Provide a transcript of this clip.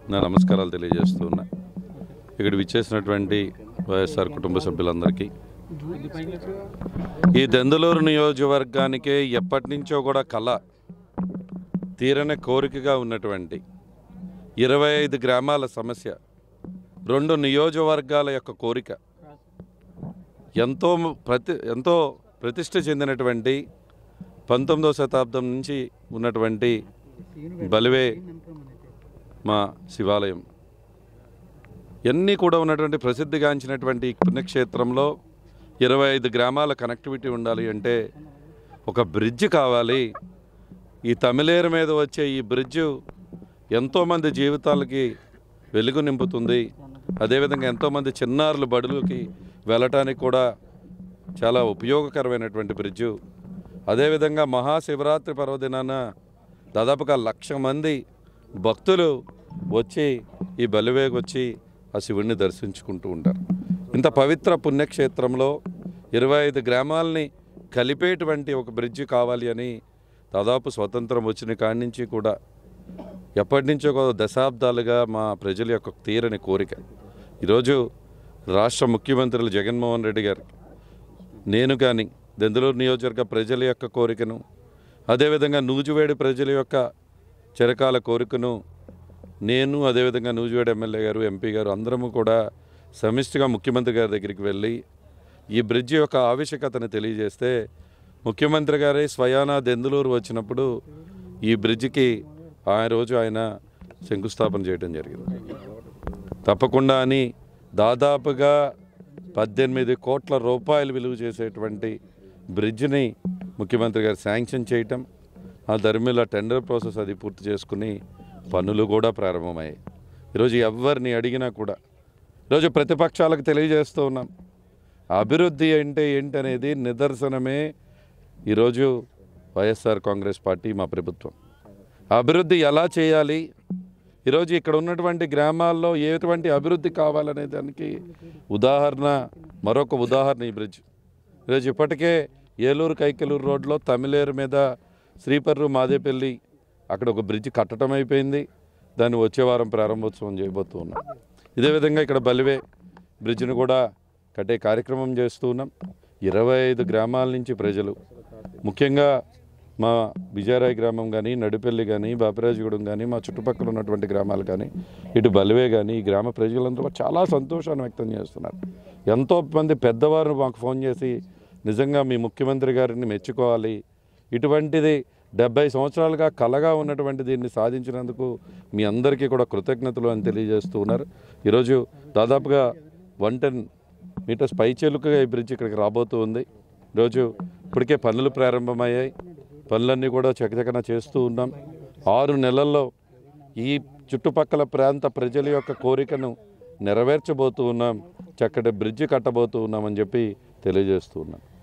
నా నమస్కారాలు తెలియజేస్తూ ఉన్నా ఇక్కడ విచ్చేసినటువంటి వైఎస్ఆర్ కుటుంబ సభ్యులందరికీ ఈ దెందులూరు నియోజకవర్గానికి ఎప్పటి నుంచో కూడా కళ తీరని కోరికగా ఉన్నటువంటి ఇరవై ఐదు గ్రామాల సమస్య రెండు నియోజకవర్గాల యొక్క కోరిక ఎంతో ప్రతి ఎంతో ప్రతిష్ట చెందినటువంటి పంతొమ్మిదవ శతాబ్దం నుంచి ఉన్నటువంటి బలివే మా శివాలయం ఇవన్నీ కూడా ఉన్నటువంటి ప్రసిద్ధిగాంచినటువంటి ఈ పుణ్యక్షేత్రంలో ఇరవై ఐదు గ్రామాల కనెక్టివిటీ ఉండాలి అంటే ఒక బ్రిడ్జ్ కావాలి ఈ తమిళేరు మీద వచ్చే ఈ బ్రిడ్జ్ ఎంతోమంది జీవితాలకి వెలుగు నింపుతుంది అదేవిధంగా ఎంతోమంది చిన్నారులు బడులకి వెళ్ళటానికి కూడా చాలా ఉపయోగకరమైనటువంటి బ్రిడ్జు అదేవిధంగా మహాశివరాత్రి పర్వదినాన దాదాపుగా లక్ష మంది భక్తులు వచ్చి ఈ బలివేగి వచ్చి ఆ శివుణ్ణి దర్శించుకుంటూ ఉంటారు ఇంత పవిత్ర పుణ్యక్షేత్రంలో ఇరవై ఐదు గ్రామాలని కలిపేటువంటి ఒక బ్రిడ్జి కావాలి అని దాదాపు స్వతంత్రం వచ్చిన కాడి నుంచి కూడా ఎప్పటి నుంచో ఒక దశాబ్దాలుగా మా ప్రజల యొక్క తీరని కోరిక ఈరోజు రాష్ట్ర ముఖ్యమంత్రులు జగన్మోహన్ రెడ్డి గారు నేను కానీ దెందులూరు నియోజకవర్గ ప్రజల యొక్క కోరికను అదేవిధంగా నూజివేడి ప్రజల యొక్క చిరకాల కోరికను నేను అదేవిధంగా నూజివేడి ఎమ్మెల్యే గారు ఎంపీ గారు అందరము కూడా సమిష్టిగా ముఖ్యమంత్రి గారి దగ్గరికి వెళ్ళి ఈ బ్రిడ్జి యొక్క ఆవశ్యకతను తెలియజేస్తే ముఖ్యమంత్రి గారే స్వయానా దెందులూరు వచ్చినప్పుడు ఈ బ్రిడ్జికి ఆ రోజు ఆయన శంకుస్థాపన చేయడం జరిగింది తప్పకుండా అని దాదాపుగా పద్దెనిమిది కోట్ల రూపాయలు విలువ చేసేటువంటి బ్రిడ్జిని ముఖ్యమంత్రి గారు శాంక్షన్ చేయటం ఆ ధర్మిల టెండర్ ప్రాసెస్ అది పూర్తి చేసుకుని పనులు కూడా ప్రారంభమయ్యాయి ఈరోజు ఎవరిని అడిగినా కూడా ఈరోజు ప్రతిపక్షాలకు తెలియజేస్తూ ఉన్నాం అభివృద్ధి అంటే ఏంటనేది నిదర్శనమే ఈరోజు వైఎస్ఆర్ కాంగ్రెస్ పార్టీ మా ప్రభుత్వం అభివృద్ధి ఎలా చేయాలి ఈరోజు ఇక్కడ ఉన్నటువంటి గ్రామాల్లో ఎటువంటి అభివృద్ధి కావాలనే దానికి ఉదాహరణ మరొక ఉదాహరణ ఈ బ్రిడ్జ్ ఈరోజు ఇప్పటికే ఏలూరు కైకలూరు రోడ్లో తమిళేరు మీద శ్రీపర్రు మాదేపల్లి అక్కడ ఒక బ్రిడ్జ్ కట్టడం అయిపోయింది దాన్ని వచ్చే వారం ప్రారంభోత్సవం చేయబోతూ ఉన్నాం ఇదే విధంగా ఇక్కడ బలివే బ్రిడ్జ్ను కూడా కట్టే కార్యక్రమం చేస్తూ ఉన్నాం ఇరవై ఐదు గ్రామాల నుంచి ప్రజలు ముఖ్యంగా మా విజయరాయ్ గ్రామం కానీ నడిపల్లి కానీ బాపిరాజగూడెం కానీ మా చుట్టుపక్కల ఉన్నటువంటి గ్రామాలు కానీ ఇటు బలివే కానీ ఈ గ్రామ ప్రజలందరూ కూడా చాలా సంతోషాన్ని వ్యక్తం చేస్తున్నారు ఎంతో మంది పెద్దవారు మాకు ఫోన్ చేసి నిజంగా మీ ముఖ్యమంత్రి గారిని మెచ్చుకోవాలి ఇటువంటిది డెబ్బై సంవత్సరాలుగా కలగా ఉన్నటువంటి దీన్ని సాధించినందుకు మీ అందరికీ కూడా కృతజ్ఞతలు అని తెలియజేస్తూ ఉన్నారు ఈరోజు దాదాపుగా వన్ టెన్ మీటర్స్ పైచెలుకగా ఈ బ్రిడ్జ్ ఇక్కడికి రాబోతూ ఉంది ఈరోజు ఇప్పటికే పనులు ప్రారంభమయ్యాయి పనులన్నీ కూడా చకచకన చేస్తూ ఉన్నాం ఆరు నెలల్లో ఈ చుట్టుపక్కల ప్రాంత ప్రజల యొక్క కోరికను నెరవేర్చబోతూ ఉన్నాం చక్కటి బ్రిడ్జ్ కట్టబోతూ ఉన్నామని చెప్పి తెలియజేస్తూ ఉన్నాం